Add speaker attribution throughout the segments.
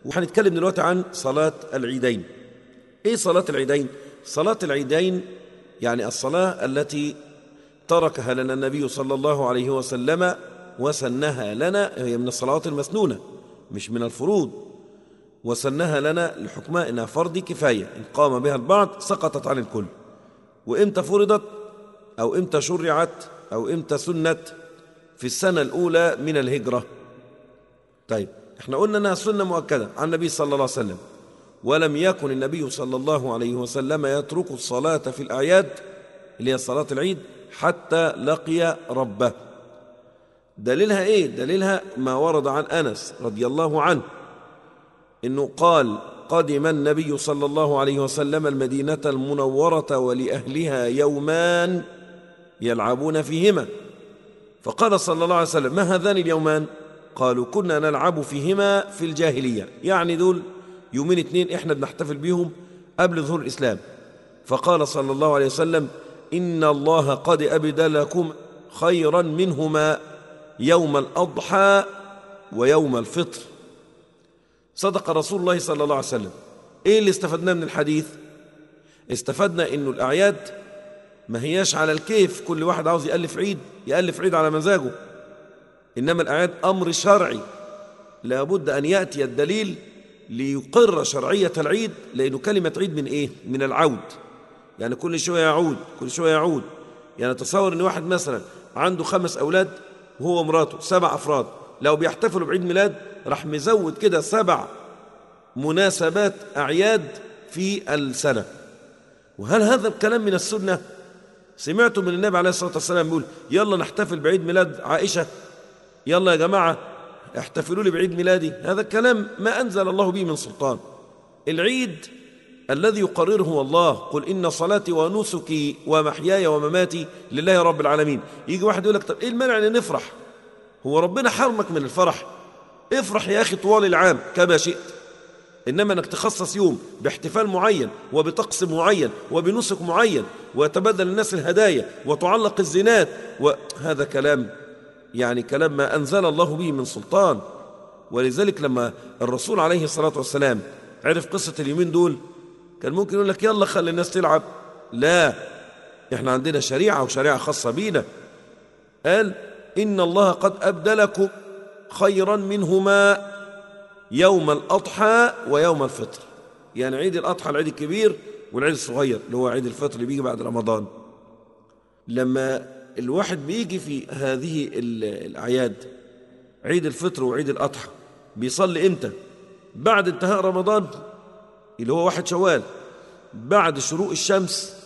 Speaker 1: وهنتكلم دلوقتي عن صلاة العيدين ايه صلاة العيدين صلاة العيدين يعني الصلاة التي تركها لنا النبي صلى الله عليه وسلم وسنها لنا هي من الصلوات المسنونة مش من الفروض وسنها لنا لحكمها انها فرض كفاية ان قام بها البعض سقطت عن الكل وامتى فرضت او امتى شرعت او امتى سنت في السنة الاولى من الهجرة طيب احنا قلنا انها سنة مؤكدة عن النبي صلى الله عليه وسلم ولم يكن النبي صلى الله عليه وسلم يترك الصلاة في الأعياد اللي هي صلاة العيد حتى لقي ربه دليلها ايه دليلها ما ورد عن أنس رضي الله عنه انه قال قدم النبي صلى الله عليه وسلم المدينة المنورة ولأهلها يومان يلعبون فيهما فقال صلى الله عليه وسلم ما هذان اليومان قالوا كنا نلعب فيهما في الجاهلية يعني دول يومين اتنين احنا بنحتفل بيهم قبل ظهور الإسلام فقال صلى الله عليه وسلم إن الله قد أبدلكم خيرا منهما يوم الأضحى ويوم الفطر صدق رسول الله صلى الله عليه وسلم ايه اللي استفدناه من الحديث استفدنا انه الاعياد ما هياش على الكيف كل واحد عاوز يألف عيد يألف عيد على مزاجه إنما الأعياد أمر شرعي لابد أن يأتي الدليل ليقر شرعية العيد لأنه كلمة عيد من إيه؟ من العود يعني كل شوية يعود كل شوية يعود يعني تصور أن واحد مثلا عنده خمس أولاد وهو ومراته سبع أفراد لو بيحتفلوا بعيد ميلاد راح مزود كده سبع مناسبات أعياد في السنة وهل هذا الكلام من السنة؟ سمعتم من النبي عليه الصلاة والسلام يقول يلا نحتفل بعيد ميلاد عائشة يلا يا جماعة احتفلوا لي بعيد ميلادي هذا الكلام ما أنزل الله به من سلطان العيد الذي يقرره هو الله قل إن صلاتي ونسكي ومحياي ومماتي لله رب العالمين يجي واحد يقول لك طب إيه المانع أن نفرح هو ربنا حرمك من الفرح افرح يا أخي طوال العام كما شئت إنما أنك تخصص يوم باحتفال معين وبطقس معين وبنسك معين ويتبادل الناس الهدايا وتعلق الزينات وهذا كلام يعني كلام ما أنزل الله به من سلطان ولذلك لما الرسول عليه الصلاة والسلام عرف قصة اليومين دول كان ممكن يقول لك يلا خلي الناس تلعب لا احنا عندنا شريعة وشريعة خاصة بينا قال إن الله قد أبدلكم خيرا منهما يوم الأضحى ويوم الفطر يعني عيد الأضحى العيد الكبير والعيد الصغير اللي هو عيد الفطر اللي بيجي بعد رمضان لما الواحد بيجي في هذه الأعياد عيد الفطر وعيد الأضحى بيصلي إمتى بعد انتهاء رمضان اللي هو واحد شوال بعد شروق الشمس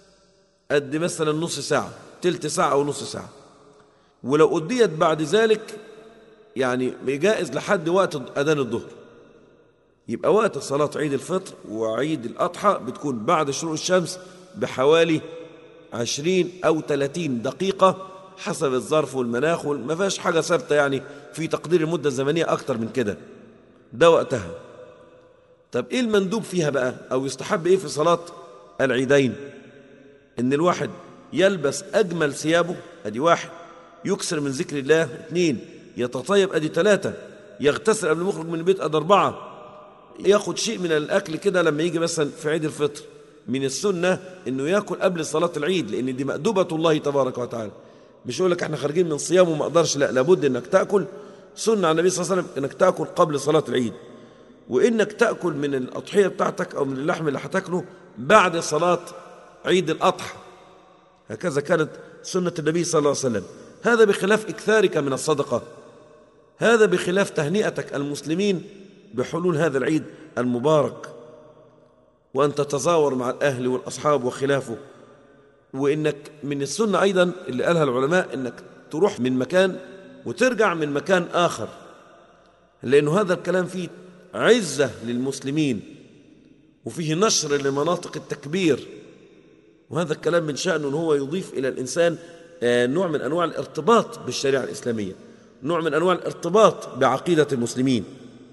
Speaker 1: قد مثلا نص ساعة تلت ساعة أو نص ساعة ولو أديت بعد ذلك يعني جائز لحد وقت أذان الظهر يبقى وقت صلاة عيد الفطر وعيد الأضحى بتكون بعد شروق الشمس بحوالي عشرين أو ثلاثين دقيقة حسب الظرف والمناخ ما فيهاش حاجة ثابتة يعني في تقدير المدة الزمنية أكتر من كده ده وقتها طب إيه المندوب فيها بقى أو يستحب إيه في صلاة العيدين إن الواحد يلبس أجمل ثيابه أدي واحد يكسر من ذكر الله اثنين يتطيب أدي ثلاثة يغتسل قبل ما يخرج من البيت أدي أربعة ياخد شيء من الأكل كده لما يجي مثلا في عيد الفطر من السنة انه ياكل قبل صلاة العيد لان دي مأدوبة الله تبارك وتعالى مش يقول لك احنا خارجين من صيام وما اقدرش لا لابد انك تاكل سنة عن النبي صلى الله عليه وسلم انك تاكل قبل صلاة العيد وانك تاكل من الاضحية بتاعتك او من اللحم اللي هتاكله بعد صلاة عيد الاضحى هكذا كانت سنة النبي صلى الله عليه وسلم هذا بخلاف اكثارك من الصدقة هذا بخلاف تهنئتك المسلمين بحلول هذا العيد المبارك وأن تتزاور مع الأهل والأصحاب وخلافه وإنك من السنة أيضا اللي قالها العلماء إنك تروح من مكان وترجع من مكان آخر لأنه هذا الكلام فيه عزة للمسلمين وفيه نشر لمناطق التكبير وهذا الكلام من شأنه أنه هو يضيف إلى الإنسان نوع من أنواع الارتباط بالشريعة الإسلامية نوع من أنواع الارتباط بعقيدة المسلمين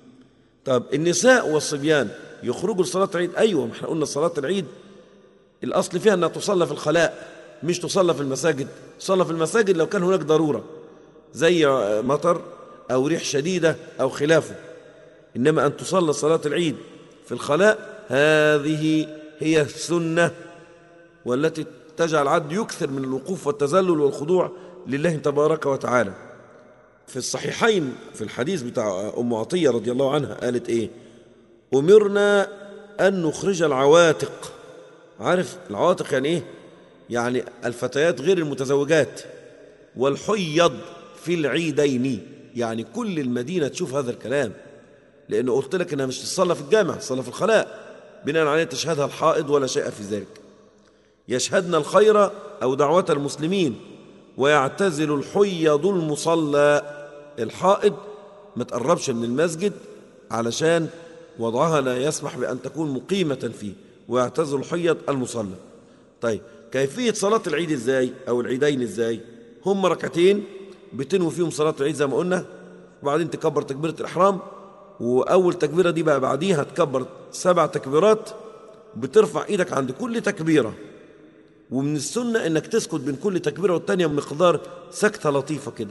Speaker 1: طب النساء والصبيان يخرجوا لصلاة العيد أيوة ما احنا قلنا صلاة العيد الأصل فيها أنها تصلى في الخلاء مش تصلى في المساجد تصلى في المساجد لو كان هناك ضرورة زي مطر أو ريح شديدة أو خلافه إنما أن تصلى صلاة العيد في الخلاء هذه هي السنة والتي تجعل العبد يكثر من الوقوف والتذلل والخضوع لله تبارك وتعالى في الصحيحين في الحديث بتاع أم عطية رضي الله عنها قالت إيه أمرنا أن نخرج العواتق عارف العواتق يعني إيه يعني الفتيات غير المتزوجات والحيض في العيدين يعني كل المدينة تشوف هذا الكلام لأنه قلت لك إنها مش تصلى في الجامع تصلى في الخلاء بناء عليه تشهدها الحائض ولا شيء في ذلك يشهدن الخير أو دعوة المسلمين ويعتزل الحيض المصلى الحائض ما تقربش من المسجد علشان وضعها لا يسمح بأن تكون مقيمة فيه ويعتزل الحيض المصلى طيب كيفية صلاة العيد ازاي أو العيدين ازاي هم ركعتين بتنوي فيهم صلاة العيد زي ما قلنا وبعدين تكبر تكبيرة الإحرام وأول تكبيرة دي بقى بعديها تكبر سبع تكبيرات بترفع إيدك عند كل تكبيرة ومن السنة إنك تسكت بين كل تكبيرة والتانية بمقدار سكتة لطيفة كده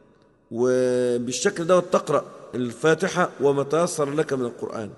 Speaker 1: وبالشكل ده تقرأ الفاتحة وما تيسر لك من القرآن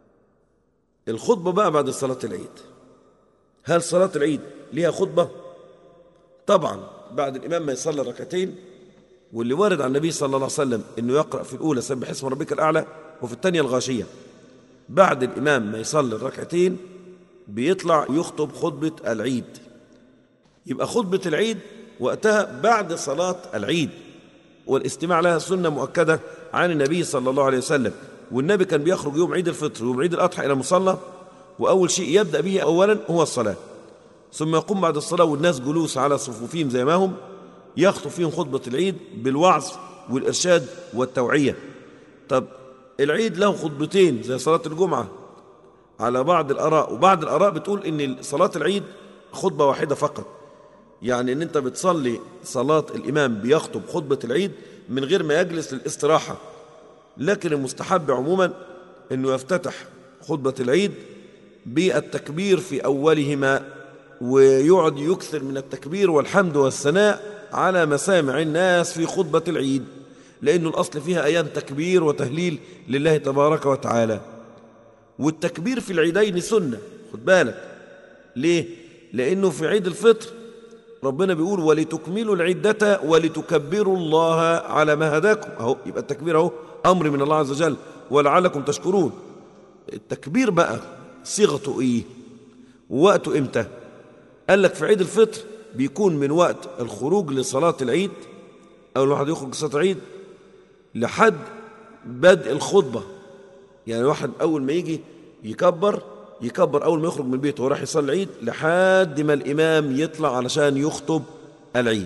Speaker 1: الخطبة بقى بعد صلاة العيد هل صلاة العيد ليها خطبة؟ طبعا بعد الإمام ما يصلي ركعتين واللي وارد عن النبي صلى الله عليه وسلم انه يقرا في الاولى سبح اسم ربك الاعلى وفي الثانيه الغاشيه بعد الامام ما يصلي الركعتين بيطلع ويخطب خطبه العيد يبقى خطبه العيد وقتها بعد صلاه العيد والاستماع لها سنه مؤكده عن النبي صلى الله عليه وسلم والنبي كان بيخرج يوم عيد الفطر ويوم عيد الاضحى الى مصلى واول شيء يبدا به اولا هو الصلاه ثم يقوم بعد الصلاه والناس جلوس على صفوفهم زي ما هم يخطب فيهم خطبة العيد بالوعظ والإرشاد والتوعية طب العيد له خطبتين زي صلاة الجمعة على بعض الآراء وبعض الآراء بتقول إن صلاة العيد خطبة واحدة فقط يعني إن أنت بتصلي صلاة الإمام بيخطب خطبة العيد من غير ما يجلس للاستراحة لكن المستحب عموما أنه يفتتح خطبة العيد بالتكبير في أولهما ويقعد يكثر من التكبير والحمد والثناء على مسامع الناس في خطبة العيد لأنه الأصل فيها أيام تكبير وتهليل لله تبارك وتعالى والتكبير في العيدين سنة خد بالك ليه؟ لأنه في عيد الفطر ربنا بيقول ولتكملوا العدة ولتكبروا الله على ما هداكم أهو يبقى التكبير أهو أمر من الله عز وجل ولعلكم تشكرون التكبير بقى صيغته إيه؟ وقته إمتى؟ قال لك في عيد الفطر بيكون من وقت الخروج لصلاة العيد أو الواحد يخرج لصلاة العيد لحد بدء الخطبة يعني الواحد أول ما يجي يكبر يكبر أول ما يخرج من بيته وراح يصلي العيد لحد ما الإمام يطلع علشان يخطب العيد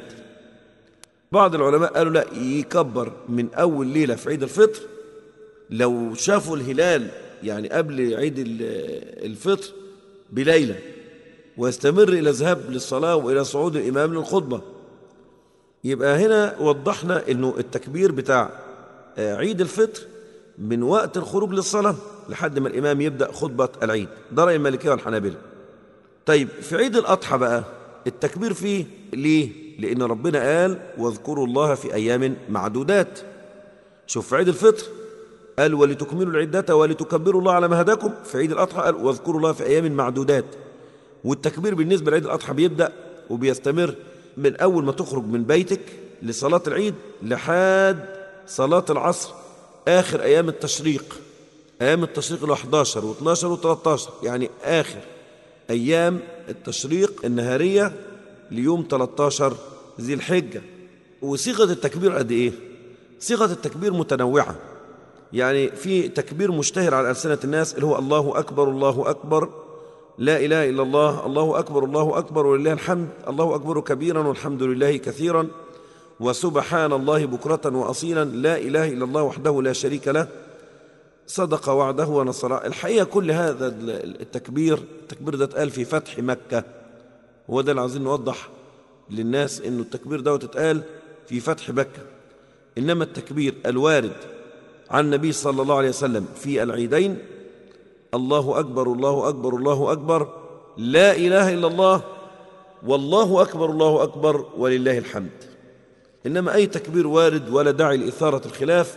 Speaker 1: بعض العلماء قالوا لا يكبر من أول ليلة في عيد الفطر لو شافوا الهلال يعني قبل عيد الفطر بليلة ويستمر إلى الذهاب للصلاة وإلى صعود الإمام للخطبة يبقى هنا وضحنا أنه التكبير بتاع عيد الفطر من وقت الخروج للصلاة لحد ما الإمام يبدأ خطبة العيد ده رأي المالكية والحنابلة طيب في عيد الأضحى بقى التكبير فيه ليه؟ لأن ربنا قال واذكروا الله في أيام معدودات شوف في عيد الفطر قال ولتكملوا العدة ولتكبروا الله على ما هداكم في عيد الأضحى قال واذكروا الله في أيام معدودات والتكبير بالنسبة لعيد الأضحى بيبدأ وبيستمر من أول ما تخرج من بيتك لصلاة العيد لحد صلاة العصر آخر أيام التشريق أيام التشريق اللي 11 و12 و13 يعني آخر أيام التشريق النهارية ليوم 13 ذي الحجة وصيغة التكبير قد إيه؟ صيغة التكبير متنوعة يعني في تكبير مشتهر على ألسنة الناس اللي هو الله أكبر الله أكبر لا إله إلا الله الله أكبر الله أكبر ولله الحمد الله أكبر كبيرا والحمد لله كثيرا وسبحان الله بكرة وأصيلا لا إله إلا الله وحده لا شريك له صدق وعده ونصر الحقيقة كل هذا التكبير التكبير ده اتقال في فتح مكة هو ده اللي عايزين نوضح للناس انه التكبير ده اتقال في فتح مكة إنما التكبير الوارد عن النبي صلى الله عليه وسلم في العيدين الله أكبر الله أكبر الله أكبر لا إله إلا الله والله أكبر الله أكبر ولله الحمد إنما أي تكبير وارد ولا داعي لإثارة الخلاف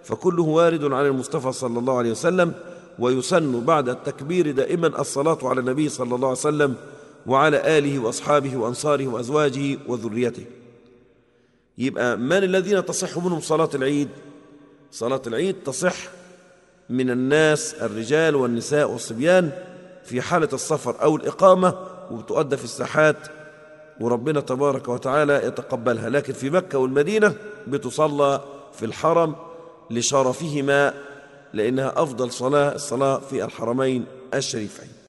Speaker 1: فكله وارد عن المصطفى صلى الله عليه وسلم ويسن بعد التكبير دائما الصلاة على النبي صلى الله عليه وسلم وعلى آله وأصحابه وأنصاره وأزواجه وذريته يبقى من الذين تصح منهم صلاة العيد صلاة العيد تصح من الناس الرجال والنساء والصبيان في حالة السفر أو الإقامة وبتؤدى في الساحات وربنا تبارك وتعالى يتقبلها لكن في مكة والمدينة بتصلى في الحرم لشرفهما لأنها أفضل صلاة الصلاة في الحرمين الشريفين